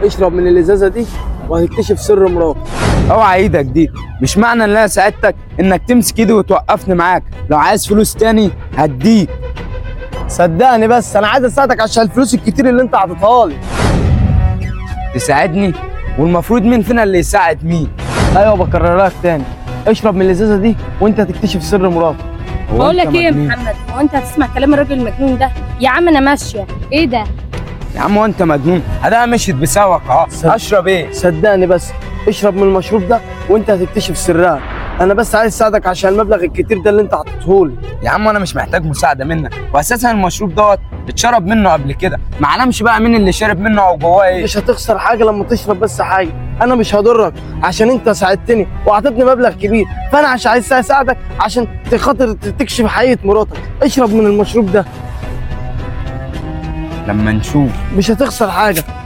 اشرب من الازازه دي وهتكتشف سر مراتك اوعى ايدك دي مش معنى ان انا ساعدتك انك تمسك ايدي وتوقفني معاك لو عايز فلوس تاني هديك صدقني بس انا عايز اساعدك عشان الفلوس الكتير اللي انت عطيتها لي تساعدني والمفروض مين فينا اللي يساعد مين ايوه بكرر لك تاني اشرب من الازازه دي وانت هتكتشف سر مراتك هو بقول أنت لك ايه يا مجنون؟ محمد هو انت هتسمع كلام الراجل المجنون ده يا عم انا ماشيه ايه ده يا عم هو انت مجنون اداها مشيت بسوك اهو صد- اشرب ايه صدقني بس اشرب من المشروب ده وانت هتكتشف سرها انا بس عايز اساعدك عشان المبلغ الكتير ده اللي انت عطيته لي يا عم انا مش محتاج مساعده منك واساسا المشروب دوت اتشرب منه قبل كده ما علمش بقى مين اللي شرب منه او جواه ايه مش هتخسر حاجه لما تشرب بس حاجه انا مش هضرك عشان انت ساعدتني واعطيتني مبلغ كبير فانا عشان عايز اساعدك عشان خاطر تكشف حقيقه مراتك اشرب من المشروب ده لما نشوف مش هتخسر حاجه